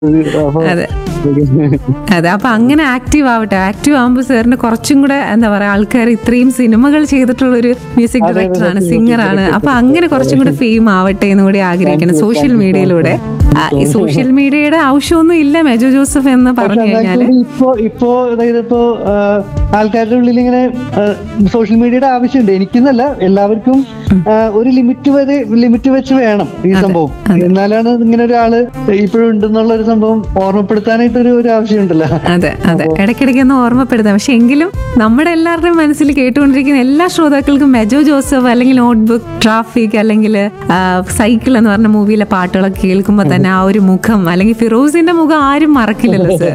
അപ്പൊ അതെ അതെ അപ്പൊ അങ്ങനെ ആക്റ്റീവ് ആവട്ടെ ആക്റ്റീവ് ആകുമ്പോൾ സാറിന് കുറച്ചും കൂടെ എന്താ പറയാ ആൾക്കാർ ഇത്രയും സിനിമകൾ ചെയ്തിട്ടുള്ള ഒരു മ്യൂസിക് അതെ, അതെ, ഡയറക്ടറാണ് സത്യം, സിംഗറാണ് സത്യം, അപ്പൊ അങ്ങനെ കുറച്ചും കൂടെ ഫെയിം ആവട്ടെ എന്ന് കൂടി ആഗ്രഹിക്കണം Thank you, social thank you, മീഡിയയിലൂടെ thank you. ഈ സോഷ്യൽ മീഡിയയുടെ ആവശ്യമൊന്നും ഇല്ല മെജോ ജോസഫ് എന്ന് പക്ഷെ പറഞ്ഞു കഴിഞ്ഞാല് എന്നാൽ ഇപ്പോ ഇപ്പോ അതായത് ഇപ്പോ ആ, ആൾക്കാരുടെ ഉള്ളിൽ ഇങ്ങനെ സോഷ്യൽ മീഡിയയുടെ ആവശ്യമുണ്ട് എനിക്കെന്നല്ല എല്ലാവർക്കും ആ, ഒരു ലിമിറ്റ് വരെ ലിമിറ്റ് വെച്ച് വേണം ഈ സംഭവം എന്നാലാണ് ഇങ്ങനെ ഒരാള് ഇപ്പോഴും ഉണ്ടെന്നുള്ള ഒരു സംഭവം ഓർമ്മപ്പെടുത്താനായിട്ട് ഒരു ഒരു ആവശ്യമുണ്ടല്ലോ അതെ അതെ ഇടയ്ക്കിടയ്ക്ക് ഒന്ന് ഓർമ്മപ്പെടുത്താം പക്ഷെ എങ്കിലും നമ്മുടെ എല്ലാവരുടെയും മനസ്സിൽ കേട്ടുകൊണ്ടിരിക്കുന്ന എല്ലാ ശ്രോതാക്കൾക്കും മെജോ ജോസഫ് അല്ലെങ്കിൽ നോട്ട്ബുക്ക് ട്രാഫിക് അല്ലെങ്കിൽ സൈക്കിൾ എന്ന് പറഞ്ഞ മൂവിയിലെ പാട്ടുകളൊക്കെ കേൾക്കുമ്പോൾ തന്നെ ആ ഒരു മുഖം അല്ലെങ്കിൽ ഫിറോസിന്റെ മുഖം ആരും മറക്കില്ലല്ലോ സാർ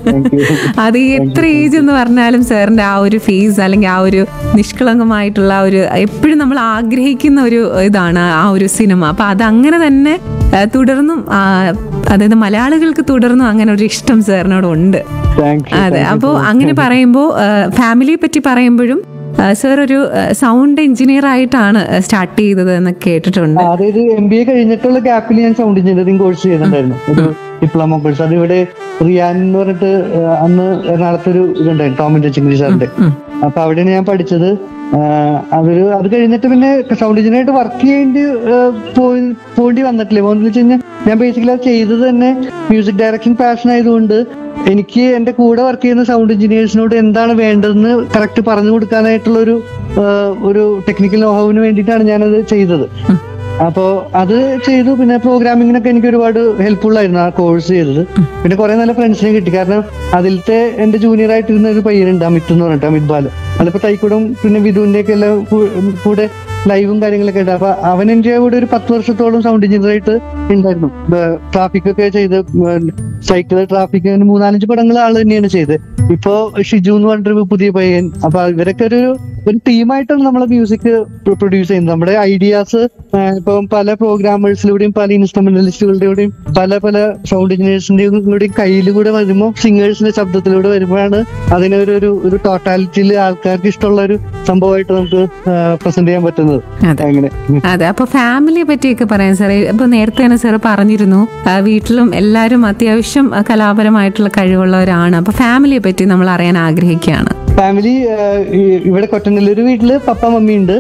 അത് ഈ എത്ര ഏജ് എന്ന് പറഞ്ഞാലും സാറിന്റെ ആ ഒരു ഫേസ് അല്ലെങ്കിൽ ആ ഒരു നിഷ്കളങ്കമായിട്ടുള്ള ആ ഒരു എപ്പോഴും നമ്മൾ ആഗ്രഹിക്കുന്ന ഒരു ഇതാണ് ആ ഒരു സിനിമ അപ്പൊ അത് അങ്ങനെ തന്നെ ആ, തുടർന്നും ആ, അതായത് മലയാളികൾക്ക് തുടർന്നും അങ്ങനെ ഒരു ഇഷ്ടം സാറിനോട് ഉണ്ട് താങ്ക് യു അതെ അപ്പോൾ അങ്ങനെ പറയുമ്പോൾ ഫാമിലിയെ പറ്റി പറയുമ്പോഴും സാർ ഒരു സൗണ്ട് എഞ്ചിനീയർ ആയിട്ടാണ് സ്റ്റാർട്ട് ചെയ്തത് എന്ന് കേട്ടിട്ടുണ്ട് അതായത് എം ബി എ കഴിഞ്ഞിട്ടുള്ള ഗ്യാപ്പിൽ ഞാൻ സൗണ്ട് എഞ്ചിനീയറിംഗ് കോഴ്സ് ചെയ്യുന്നുണ്ടായിരുന്നു ഒരു ഡിപ്ലോമ കോഴ്സ് അത് ഇവിടെ റിയാൻ എന്ന് പറഞ്ഞിട്ട് ആ, അന്ന് എറണാകുളത്ത് ഒരു ഇതുണ്ടായിരുന്നു ടോമിന്റെ ചിങ്കിരി സാറിന്റെ അപ്പൊ അവിടെയാണ് ഞാൻ പഠിച്ചത് ആ, അതൊരു അത് കഴിഞ്ഞിട്ട് പിന്നെ സൗണ്ട് എഞ്ചിനീയറായിട്ട് വർക്ക് ചെയ്യേണ്ടി ആ, പോയി പോകേണ്ടി വന്നിട്ടില്ല പോകുന്ന വെച്ച് കഴിഞ്ഞാൽ ഞാൻ ബേസിക്കലി അത് ചെയ്തത് തന്നെ മ്യൂസിക് ഡയറക്ഷൻ പാഷൻ ആയതുകൊണ്ട് എനിക്ക് എന്റെ കൂടെ വർക്ക് ചെയ്യുന്ന സൗണ്ട് എഞ്ചിനീയേഴ്സിനോട് എന്താണ് വേണ്ടതെന്ന് കറക്റ്റ് പറഞ്ഞു കൊടുക്കാനായിട്ടുള്ള ഒരു ആ, ഒരു ടെക്നിക്കൽ നോഹവിന് വേണ്ടിയിട്ടാണ് ഞാനത് ചെയ്തത് അപ്പോ അത് ചെയ്തു പിന്നെ പ്രോഗ്രാമിങ്ങിനൊക്കെ എനിക്ക് ഒരുപാട് ഹെൽപ്ഫുൾ ആയിരുന്നു ആ കോഴ്സ് ചെയ്തത് പിന്നെ കുറെ നല്ല ഫ്രണ്ട്സിനെ കിട്ടി കാരണം അതിലത്തെ എന്റെ ജൂനിയർ ആയിട്ടിരുന്ന ഒരു പയ്യനുണ്ട് അമിത് എന്ന് പറഞ്ഞിട്ട് അമിത് ബാല അതിപ്പോ തൈക്കൂടും പിന്നെ വിധുവിന്റെ ഒക്കെ എല്ലാം കൂ- കൂടെ ലൈവും കാര്യങ്ങളൊക്കെ ഉണ്ട് അപ്പൊ അവൻ എന്റെ കൂടെ ഒരു പത്ത് വർഷത്തോളം സൗണ്ട് എഞ്ചിനീയർ ആയിട്ട് ഉണ്ടായിരുന്നു ട്രാഫിക് ഒക്കെ ചെയ്ത് സൈക്കിള് ട്രാഫിക് അങ്ങനെ മൂന്നാലഞ്ച് പടങ്ങൾ ആള് തന്നെയാണ് ചെയ്തത് ഇപ്പോ ഷിജു എന്ന് പറഞ്ഞിട്ടൊരു പുതിയ പയ്യൻ അപ്പൊ ഇവരൊക്കെ ഒരു ഒരു ടീമായിട്ടാണ് നമ്മളെ മ്യൂസിക് പ്രൊഡ്യൂസ് ചെയ്യുന്നത് നമ്മുടെ ഐഡിയാസ് ഇപ്പം പല പ്രോഗ്രാമേഴ്സിലൂടെയും പല ഇൻസ്ട്രുമെന്റലിസ്റ്റുകളുടെയും പല പല സൗണ്ട് എഞ്ചിനീയേഴ്സിന്റെയും കൂടെയും കയ്യിൽ കൂടെ വരുമ്പോൾ സിംഗേഴ്സിന്റെ ശബ്ദത്തിലൂടെ വരുമ്പോഴാണ് അതിനെ ഒരു ഒരു ഒരു ടോട്ടാലിറ്റിയിൽ ആൾക്കാർക്ക് ഇഷ്ടമുള്ള ഒരു സംഭവമായിട്ട് നമുക്ക് പ്രസന്റ് ചെയ്യാൻ പറ്റുന്നത് അതെ. അങ്ങനെ അതെ അപ്പൊ ഫാമിലിയെ പറ്റിയൊക്കെ പറയാം സാറേ ഇപ്പൊ നേരത്തെ തന്നെ സാർ പറഞ്ഞിരുന്നു ആ, വീട്ടിലും എല്ലാവരും അത്യാവശ്യം ആ, കലാപരമായിട്ടുള്ള കഴിവുള്ളവരാണ് അപ്പൊ ഫാമിലിയെ പറ്റി നമ്മൾ അറിയാൻ ആഗ്രഹിക്കുകയാണ് ഫാമിലി ഇവിടെ കൊറ്റനല്ലൂര് വീട്ടില് പപ്പ മമ്മി ഉണ്ട്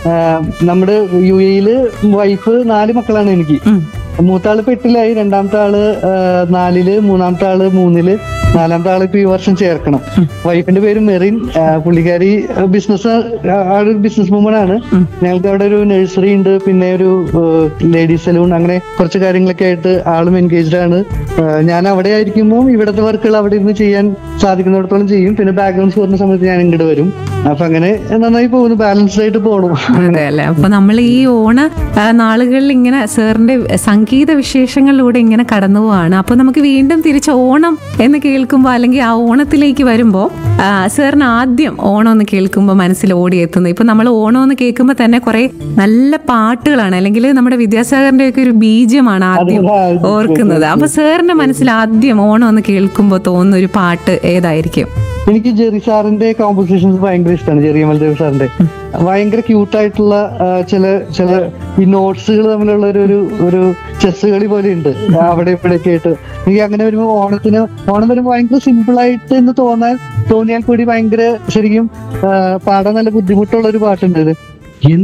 നമ്മുടെ യു എയില് വൈഫ് നാല് മക്കളാണ് എനിക്ക് ഉം. മൂത്ത ആള് ഇപ്പൊ എട്ടിലായി രണ്ടാമത്തെ ആള് ആ, നാലില് മൂന്നാമത്തെ ആള് മൂന്നില് നാലാമത്തെ ആള് ഇപ്പൊ ഈ വർഷം ചേർക്കണം വൈഫിന്റെ പേര് മെറിൻ ആ, പുള്ളിക്കാരി ബിസിനസ് ആളൊരു ബിസിനസ് വുമൺ ആണ് ഞങ്ങൾക്ക് അവിടെ ഒരു നഴ്സറി ഉണ്ട് പിന്നെ ഒരു ലേഡീസ് സലൂൺ അങ്ങനെ കുറച്ച് കാര്യങ്ങളൊക്കെ ആയിട്ട് ആളും എൻഗേജ്ഡ് ആണ് ആ, ഞാൻ അവിടെ ആയിരിക്കുമ്പോൾ ഇവിടുത്തെ വർക്കുകൾ അവിടെ ഇരുന്ന് ചെയ്യാൻ സാധിക്കുന്നിടത്തോളം ചെയ്യും പിന്നെ ബാക്ക്ഗ്രൗണ്ട് സ്കോറിന്റെ സമയത്ത് ഞാൻ ഇങ്ങോട്ട് വരും അപ്പൊ അങ്ങനെ നന്നായി പോകുന്നു ബാലൻസ്ഡ് ആയിട്ട് പോകണം അതെ അല്ലെ അപ്പൊ നമ്മൾ ഈ ഓണ ആ, നാളുകളിൽ ഇങ്ങനെ സാറിന്റെ സംഗീത വിശേഷങ്ങളിലൂടെ ഇങ്ങനെ കടന്നു പോവാണ് അപ്പൊ നമുക്ക് വീണ്ടും തിരിച്ച് ഓണം എന്ന് കേൾക്കുമ്പോൾ അല്ലെങ്കിൽ ആ ഓണത്തിലേക്ക് വരുമ്പോൾ സാറിന് ആദ്യം ഓണം എന്ന് കേൾക്കുമ്പോൾ മനസ്സിൽ ഓടിയെത്തുന്നത് ഇപ്പൊ നമ്മൾ ഓണം എന്ന് കേൾക്കുമ്പോൾ തന്നെ കുറെ നല്ല പാട്ടുകളാണ് അല്ലെങ്കിൽ നമ്മുടെ വിദ്യാസാഗറിന്റെ ഒക്കെ ഒരു ബീജമാണ് ആദ്യം അതെ, ഓർക്കുന്നത് അപ്പൊ സാറിന്റെ മനസ്സിൽ ആദ്യം ഓണം എന്ന് കേൾക്കുമ്പോൾ തോന്നുന്ന ഒരു പാട്ട് ഏതായിരിക്കും എനിക്ക് ജെറി സാറിന്റെ കോമ്പോസിഷൻസ് ഭയങ്കര ഇഷ്ടമാണ് ജെറി അമൽദേവ് സാറിന്റെ ഭയങ്കര ക്യൂട്ടായിട്ടുള്ള ചില ചില ഈ നോട്ട്സുകൾ തമ്മിലുള്ള ഒരു ഒരു ഒരു ചെസ് കളി പോലെ ഉണ്ട് അവിടെ ഇവിടെയൊക്കെ ആയിട്ട് എനിക്ക് അങ്ങനെ വരുമ്പോ ഓണത്തിന് ഓണം വരുമ്പോ ഭയങ്കര സിമ്പിൾ ആയിട്ട് എന്ന് തോന്നാൻ തോന്നിയാൽ കൂടി ഭയങ്കര ശരിക്കും ആ, പാടാൻ നല്ല ബുദ്ധിമുട്ടുള്ള ഒരു പാട്ടുണ്ട് ഇത്